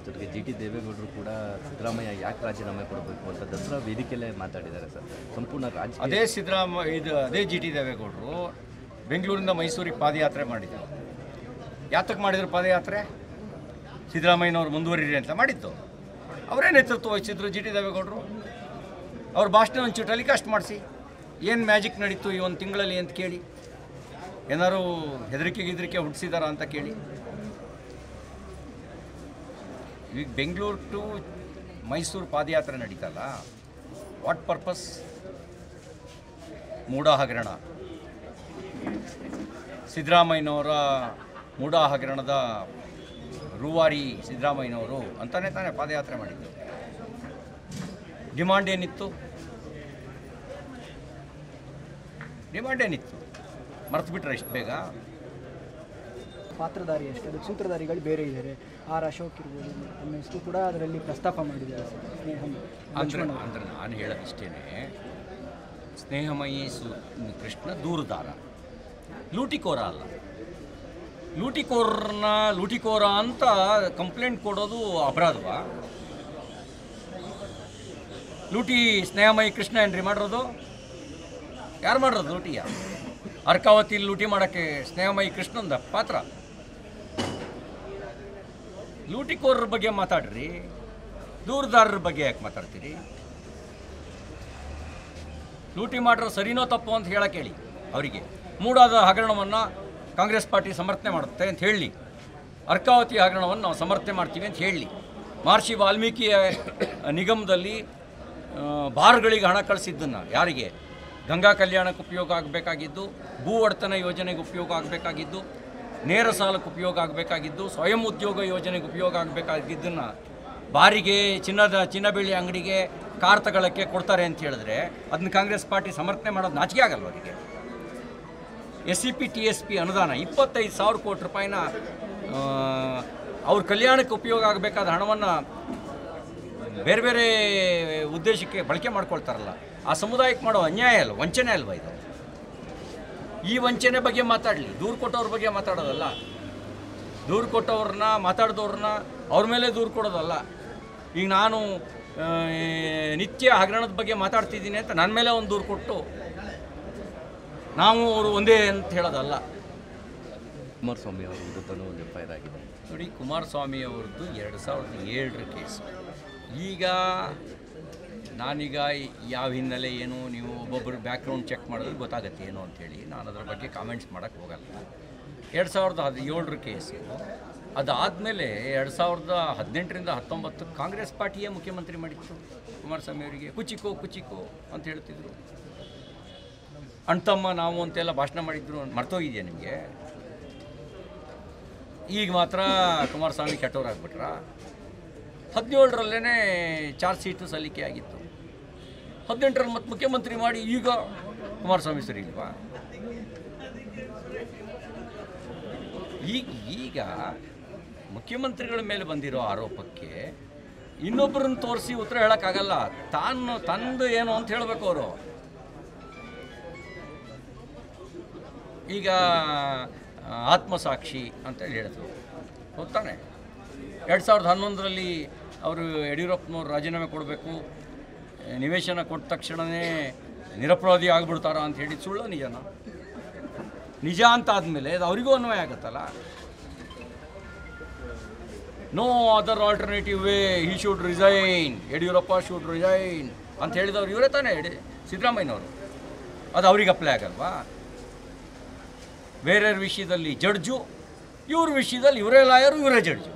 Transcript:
ಜೊತೆಗೆ G T ದೇವೇಗೌಡರು ಕೂಡ ಸಿದ್ದರಾಮಯ್ಯ ಯಾಕೆ ರಾಜೀನಾಮೆ ಕೊಡಬೇಕು ಅಂತ ದಸರಾ ವೇದಿಕೆಯಲ್ಲೇ ಮಾತಾಡಿದ್ದಾರೆ ಸರ್ ಸಂಪೂರ್ಣ ರಾಜಕೀಯ ಅದೇ ಸಿದ್ದರಾಮ ಇದು ಅದೇ ಜಿ ಟಿ ದೇವೇಗೌಡರು ಬೆಂಗಳೂರಿಂದ ಮೈಸೂರಿಗೆ ಪಾದಯಾತ್ರೆ ಮಾಡಿದರು ಯಾತಕ್ಕೆ ಮಾಡಿದ್ರು ಪಾದಯಾತ್ರೆ ಸಿದ್ದರಾಮಯ್ಯನವ್ರು ಮುಂದುವರಿರಿ ಅಂತ ಮಾಡಿದ್ದು ಅವರೇ ನೇತೃತ್ವ ವಹಿಸಿದ್ರು ಜಿ ಟಿ ದೇವೇಗೌಡರು ಅವ್ರ ಭಾಷಣ ಒಂಚೂರು ಟೆಲಿಕಾಸ್ಟ್ ಮಾಡಿಸಿ ಏನು ಮ್ಯಾಜಿಕ್ ನಡೀತು ಈ ಒಂದು ತಿಂಗಳಲ್ಲಿ ಅಂತ ಕೇಳಿ ಏನಾರು ಹೆದರಿಕೆ ಗಿದರಿಕೆ ಹುಟ್ಟಿಸಿದಾರ ಅಂತ ಕೇಳಿ ಈಗ ಬೆಂಗಳೂರು ಟು ಮೈಸೂರು ಪಾದಯಾತ್ರೆ ನಡೀತಲ್ಲ ವಾಟ್ ಪರ್ಪಸ್ ಮೂಡ ಹಗರಣ ಸಿದ್ದರಾಮಯ್ಯನವರ ಮೂಡ ಹಗರಣದ ರೂವಾರಿ ಸಿದ್ದರಾಮಯ್ಯನವರು ಅಂತಾನೆ ತಾನೇ ಪಾದಯಾತ್ರೆ ಮಾಡಿದ್ದು ಡಿಮಾಂಡ್ ಏನಿತ್ತು ಡಿಮಾಂಡ್ ಏನಿತ್ತು ಮರ್ತು ಬಿಟ್ರೆ ಇಷ್ಟು ಬೇಗ ಪಾತ್ರಧಾರಿ ಅಷ್ಟೇ ಅದಕ್ಕೆ ಸೂತ್ರಧಾರಿಗಳು ಬೇರೆ ಇದ್ದಾರೆ ಆರ್ ಅಶೋಕ್ ಇರ್ಬೋದು ನಮ್ಮ ಹೆಸರು ಕೂಡ ಅದರಲ್ಲಿ ಪ್ರಸ್ತಾಪ ಮಾಡಿದ್ದಾರೆ ಸರ್ ಸ್ನೇಹಂ ಅಂದ್ರೆ ಅಂದ್ರೆ ನಾನು ಹೇಳೋದಿಷ್ಟೇ ಸ್ನೇಹಮಯಿ ಸು ಕೃಷ್ಣ ದೂರದಾರ ಲೂಟಿಕೋರ ಅಲ್ಲ ಲೂಟಿಕೋರನ್ನ ಲೂಟಿಕೋರ ಅಂತ ಕಂಪ್ಲೇಂಟ್ ಕೊಡೋದು ಅಪರಾಧವಾ ಲೂಟಿ ಸ್ನೇಹಮಯಿ ಕೃಷ್ಣ ಏನ್ರಿ ಮಾಡಿರೋದು ಯಾರು ಮಾಡಿರೋದು ಲೂಟಿಯ ಅರ್ಕಾವತಿ ಲೂಟಿ ಮಾಡೋಕ್ಕೆ ಸ್ನೇಹಮಯಿ ಕೃಷ್ಣಂದ ಪಾತ್ರ ಲೂಟಿಕೋರರ ಬಗ್ಗೆ ಮಾತಾಡ್ರಿ ದೂರದಾರರ ಬಗ್ಗೆ ಯಾಕೆ ಮಾತಾಡ್ತೀರಿ ಲೂಟಿ ಮಾಡಿರೋ ಸರಿನೋ ತಪ್ಪು ಅಂತ ಹೇಳಕ್ಕೆ ಹೇಳಿ ಅವರಿಗೆ ಮೂಡಾದ ಹಗರಣವನ್ನು ಕಾಂಗ್ರೆಸ್ ಪಾರ್ಟಿ ಸಮರ್ಥನೆ ಮಾಡುತ್ತೆ ಅಂತ ಹೇಳಿ ಅರ್ಕಾವತಿ ಹಗರಣವನ್ನು ನಾವು ಸಮರ್ಥನೆ ಮಾಡ್ತೀವಿ ಅಂತ ಹೇಳಿ ಮಹರ್ಷಿ ವಾಲ್ಮೀಕಿ ನಿಗಮದಲ್ಲಿ ಆ, ಬಾರ್ಗಳಿಗೆ ಹಣ ಕಳಿಸಿದ್ದನ್ನು ಯಾರಿಗೆ ಗಂಗಾ ಕಲ್ಯಾಣಕ್ಕೆ ಉಪಯೋಗ ಆಗಬೇಕಾಗಿದ್ದು ಭೂ ಒಡೆತನ ಯೋಜನೆಗೆ ಉಪಯೋಗ ಆಗಬೇಕಾಗಿದ್ದು ನೇರ ಸಾಲಕ್ಕೆ ಉಪಯೋಗ ಆಗಬೇಕಾಗಿದ್ದು ಸ್ವಯಂ ಉದ್ಯೋಗ ಯೋಜನೆಗೆ ಉಪಯೋಗ ಆಗಬೇಕಾಗಿದ್ದನ್ನು ಬಾರಿಗೆ ಚಿನ್ನದ ಚಿನ್ನ ಬೆಳ್ಳಿ ಅಂಗಡಿಗೆ ಕಾರ್ ತಗೊಳ್ಳೋಕ್ಕೆ ಕೊಡ್ತಾರೆ ಅಂತ ಹೇಳಿದ್ರೆ ಅದನ್ನ ಕಾಂಗ್ರೆಸ್ ಪಾರ್ಟಿ ಸಮರ್ಥನೆ ಮಾಡೋದು ನಾಚಿಕೆ ಆಗಲ್ಲ ಅವರಿಗೆ S C P T S P ಅನುದಾನ ಇಪ್ಪತ್ತೈದು ಸಾವಿರ ಕೋಟಿ ರೂಪಾಯಿನ ಆ, ಅವ್ರ ಕಲ್ಯಾಣಕ್ಕೆ ಉಪಯೋಗ ಆಗಬೇಕಾದ ಹಣವನ್ನು ಬೇರೆ ಬೇರೆ ಉದ್ದೇಶಕ್ಕೆ ಬಳಕೆ ಮಾಡ್ಕೊಳ್ತಾರಲ್ಲ ಆ ಸಮುದಾಯಕ್ಕೆ ಮಾಡೋ ಅನ್ಯಾಯ ಅಲ್ಲ ವಂಚನೆ ಅಲ್ವಾ ಇದು ಈ ವಂಚನೆ ಬಗ್ಗೆ ಮಾತಾಡಲಿ ದೂರು ಕೊಟ್ಟವ್ರ ಬಗ್ಗೆ ಮಾತಾಡೋದಲ್ಲ ದೂರು ಕೊಟ್ಟವ್ರನ್ನ ಮಾತಾಡಿದವ್ರನ್ನ ಅವ್ರ ಮೇಲೆ ದೂರು ಕೊಡೋದಲ್ಲ ಈಗ ನಾನು ಆ, ನಿತ್ಯ ಹಗರಣದ ಬಗ್ಗೆ ಮಾತಾಡ್ತಿದ್ದೀನಿ ಅಂತ ನನ್ನ ಮೇಲೆ ಒಂದು ದೂರು ಕೊಟ್ಟು ನಾವು ಅವರು ಒಂದೇ ಅಂತ ಹೇಳೋದಲ್ಲ ಕುಮಾರಸ್ವಾಮಿ ಅವರ ವಿರುದ್ಧನೂ ಒಂದು ಎಫ್ ಐ ಆರ್ ಆಗಿದೆ ನೋಡಿ ಕುಮಾರಸ್ವಾಮಿ ಅವ್ರದ್ದು ಎರಡು ಸಾವಿರದ ಏಳರ ಕೇಸು ಈಗ ನಾನೀಗ ಯಾವ ಹಿನ್ನೆಲೆ ಏನು ನೀವು ಒಬ್ಬೊಬ್ಬರು ಬ್ಯಾಕ್ಗ್ರೌಂಡ್ ಚೆಕ್ ಮಾಡಿದ್ರೆ ಗೊತ್ತಾಗುತ್ತೆ ಏನು ಅಂಥೇಳಿ ನಾನು ಅದರ ಬಗ್ಗೆ ಕಾಮೆಂಟ್ಸ್ ಮಾಡೋಕ್ಕೆ ಹೋಗಲ್ಲ ಎರಡು ಸಾವಿರದ ಹದ್ ಏಳರ ಕೇಸು ಅದಾದಮೇಲೆ ಎರಡು ಸಾವಿರದ ಹದಿನೆಂಟರಿಂದ ಹತ್ತೊಂಬತ್ತು ಕಾಂಗ್ರೆಸ್ ಪಾರ್ಟಿಯೇ ಮುಖ್ಯಮಂತ್ರಿ ಮಾಡಿತ್ತು ಕುಮಾರಸ್ವಾಮಿ ಅವರಿಗೆ ಕುಚಿಕೋ ಕುಚಿಕೋ ಅಂತ ಹೇಳ್ತಿದ್ರು ಅಣ್ತಮ್ಮ ನಾವು ಅಂತೆಲ್ಲ ಭಾಷಣ ಮಾಡಿದ್ರು ಮರ್ತೋಗಿದೆಯಾ ನಿಮಗೆ ಈಗ ಮಾತ್ರ ಕುಮಾರಸ್ವಾಮಿ ಕೆಟ್ಟವರಾಗ್ಬಿಟ್ರ ಹದಿನೇಳರಲ್ಲೇ ಚಾರ್ಜ್ ಶೀಟು ಸಲ್ಲಿಕೆ ಆಗಿತ್ತು ಹದಿನೆಂಟರಲ್ಲಿ ಮತ್ತೆ ಮುಖ್ಯಮಂತ್ರಿ ಮಾಡಿ ಈಗ ಕುಮಾರಸ್ವಾಮಿ ಸರಿ ಇಲ್ವಾ ಈಗ ಈಗ ಮುಖ್ಯಮಂತ್ರಿಗಳ ಮೇಲೆ ಬಂದಿರೋ ಆರೋಪಕ್ಕೆ ಇನ್ನೊಬ್ಬರನ್ನ ತೋರಿಸಿ ಉತ್ತರ ಹೇಳೋಕ್ಕಾಗಲ್ಲ ತಾನು ತಂದು ಏನು ಅಂತ ಹೇಳಬೇಕು ಅವರು ಈಗ ಆ, ಆತ್ಮಸಾಕ್ಷಿ ಅಂತೇಳಿ ಹೇಳಿದ್ರು ಗೊತ್ತಾನೆ ಎರಡು ಸಾವಿರದ ಹನ್ನೊಂದರಲ್ಲಿ ಅವರು ಯಡಿಯೂರಪ್ಪನವ್ರು ರಾಜೀನಾಮೆ ಕೊಡಬೇಕು ನಿವೇಶನ ಕೊಟ್ಟ ತಕ್ಷಣವೇ ನಿರಪರಾಧಿ ಆಗಿಬಿಡ್ತಾರ ಅಂತ ಹೇಳಿ ಸುಳ್ಳು ನಿಜನ ನಿಜ ಅಂತ ಆದಮೇಲೆ ಅದು ಅವರಿಗೂ ಅನ್ವಯ ಆಗುತ್ತಲ್ಲ no other alternative way he should resign Yediyurappa should resign ಅಂತ ಹೇಳಿದವ್ರು ಇವರೇ ತಾನೇ ಯಡಿ ಸಿದ್ದರಾಮಯ್ಯನವರು ಅದು ಅವ್ರಿಗೆ ಅಪ್ಲೈ ಆಗಲ್ವಾ ಬೇರೆಯವ್ರ ವಿಷಯದಲ್ಲಿ ಜಡ್ಜು ಇವ್ರ ವಿಷಯದಲ್ಲಿ ಇವರೇ ಲಾಯರು ಇವರೇ ಜಡ್ಜು